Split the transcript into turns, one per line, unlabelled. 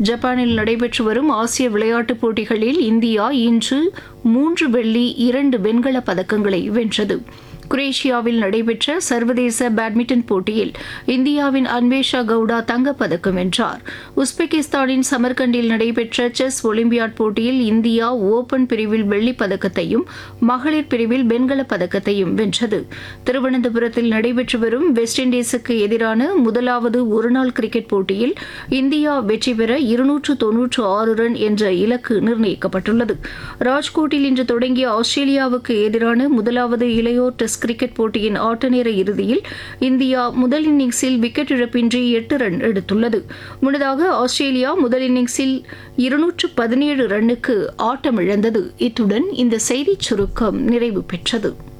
ஜப்பானில் நடைபெற்று வரும் ஆசிய விளையாட்டுப் போட்டிகளில் இந்தியா இன்று மூன்று வெள்ளி இரண்டு வெண்கலப் பதக்கங்களை வென்றது குரேஷியாவில் நடைபெற்ற சர்வதேச பேட்மிண்டன் போட்டியில் இந்தியாவின் அன்வேஷா கவுடா தங்கப்பதக்கம் வென்றார் உஸ்பெகிஸ்தானின் சமர்கண்டில் நடைபெற்ற செஸ் ஒலிம்பியாட் போட்டியில் இந்தியா ஓபன் பிரிவில் வெள்ளிப் பதக்கத்தையும் மகளிர் பிரிவில் வெண்கலப் பதக்கத்தையும் வென்றது திருவனந்தபுரத்தில் நடைபெற்று வரும் வெஸ்ட் இண்டீஸுக்கு எதிரான முதலாவது ஒருநாள் கிரிக்கெட் போட்டியில் இந்தியா வெற்றி பெற இருநூற்று தொன்னூற்று ஆறு ரன் என்ற இலக்கு நிர்ணயிக்கப்பட்டுள்ளது ராஜ்கோட்டில் இன்று தொடங்கிய ஆஸ்திரேலியாவுக்கு எதிரான முதலாவது இளையோர் டெஸ்ட் கிரிக்கெட் போட்டியின் ஆட்டநேர இறுதியில் இந்தியா முதல் இன்னிங்ஸில் விக்கெட் இழப்பின்றி எட்டு ரன் எடுத்துள்ளது முன்னதாக ஆஸ்திரேலியா முதல் இன்னிங்ஸில் இருநூற்று பதினேழு ரன்னுக்கு ஆட்டமிழந்தது இத்துடன் இந்த செய்திச் சுருக்கம் நிறைவு பெற்றது